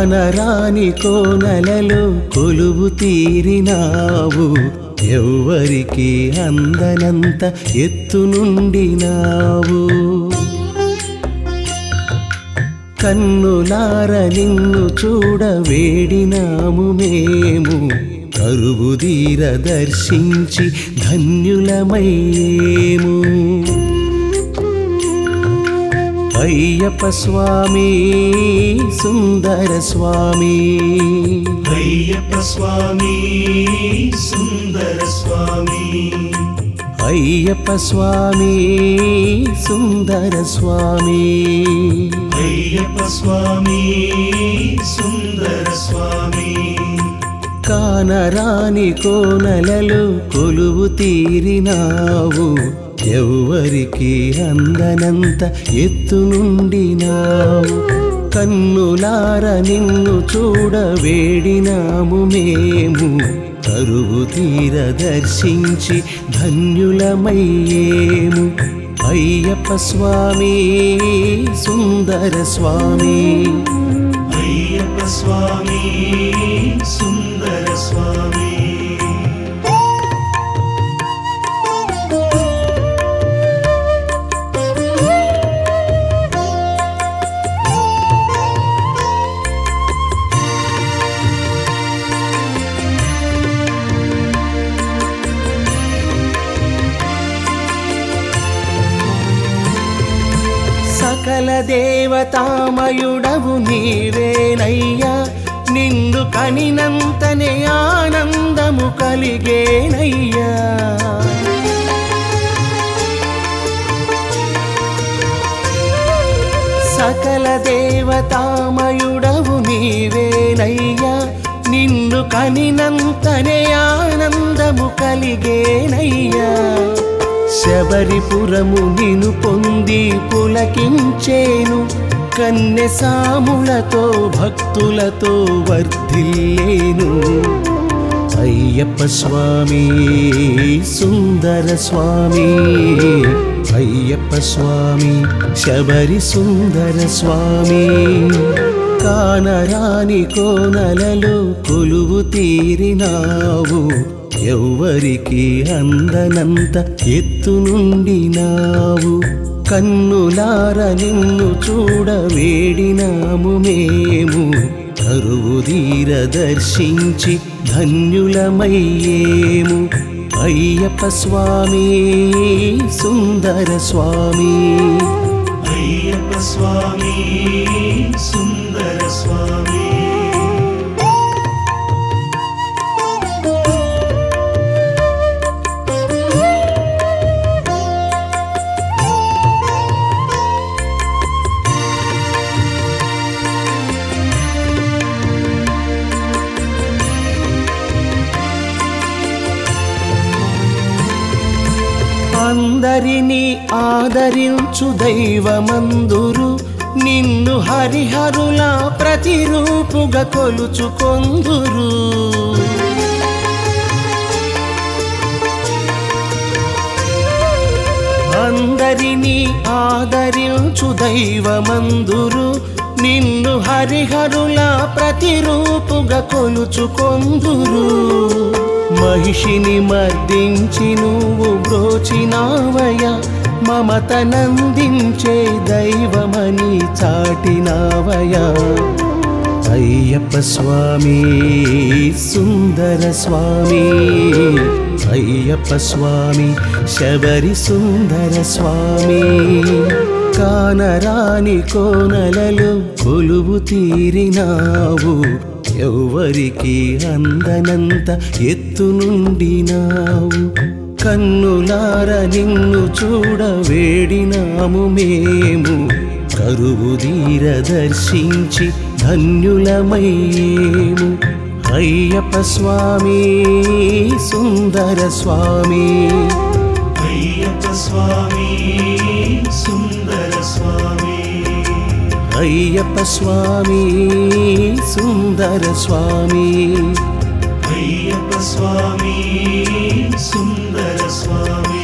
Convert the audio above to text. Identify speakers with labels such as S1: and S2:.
S1: కానరాని కోనలలో కొలువు తీరినావు ఎవ్వరికి అందనంత ఎత్తు నుండినావు కన్నులార నిన్ను చూడ వేడినాము మేము కరువుదీర దర్శించి ధన్యులమయ్యేము అయ్యప్ప స్వామి సుందర స్వామి
S2: అయ్యప్ప స్వామి సుందర స్వామి
S1: అయ్యప్ప స్వామి సుందర స్వామి
S2: అయ్యప్ప స్వామి సుందర స్వామి
S1: కానరాని కోనలలో కొలువు తీరినావు ఎవ్వరికి అందనంత ఎత్తు నుండినావు కన్నులార నిన్ను చూడ వేడినాము మేము కరువు తీర దర్శించి ధన్యులమయ్యేము అయ్యప్ప స్వామి సుందర స్వామి
S2: అయ్యప్ప స్వామి సుందర స్వామి
S1: సకల దేవతామయుడవు నీవేనయ్యా నిన్ను కనినంతనే ఆనందము కలిగేనయ్యా సకల దేవతామయుడవు నీవేనయ్యా నిన్ను కనినంతనే ఆనందము కలిగేనయ్యా శబరిపురము నిను పొంది పులకించేను కన్నె సాములతో భక్తులతో వర్ధిల్లేను అయ్యప్ప స్వామి సుందర స్వామి అయ్యప్ప స్వామి శబరి సుందర స్వామి కానరాని కోనలలో కొలువు తీరినావు ఎవ్వరికి అందనంత ఎత్తు నుండినావు కన్నులార నిన్ను చూడ వేడినాము మేము కరువుదీర దర్శించి ధన్యులమయ్యేము అయ్యప్ప స్వామి సుందర స్వామి
S2: అయ్యప్ప స్వామి సుందర స్వామి
S1: అందరినీ ఆదరించు దైవమందురు నిన్ను హరిహరుల ప్రతిరూపుగా కొలుచుకొందురు అందరినీ ఆదరించు దైవమందురు నిన్ను హరిహరుల ప్రతిరూపుగా కొలుచుకొందురు మహిషిని మర్దించి నువ్వు బ్రోచినావయ మమతనందించే దైవమని చాటినావయా అయ్యప్ప స్వామి సుందర స్వామి అయ్యప్ప స్వామి శబరి సుందర స్వామి కానరాని కోనలలో కొలువు తీరినావు ఎవ్వరికి అందనంత ఎత్తు నుండినావు కన్నులార నిన్ను చూడ వేడినాము మేము కరువుదీర దర్శించి ధన్యులమయ్యేము అయ్యప్ప స్వామి సుందర స్వామి
S2: అయ్యప్ప స్వామి సుందర స్వామి
S1: అయ్యప్ప స్వామి సుందర స్వామి
S2: అయ్యప్ప స్వామి సుందర స్వామి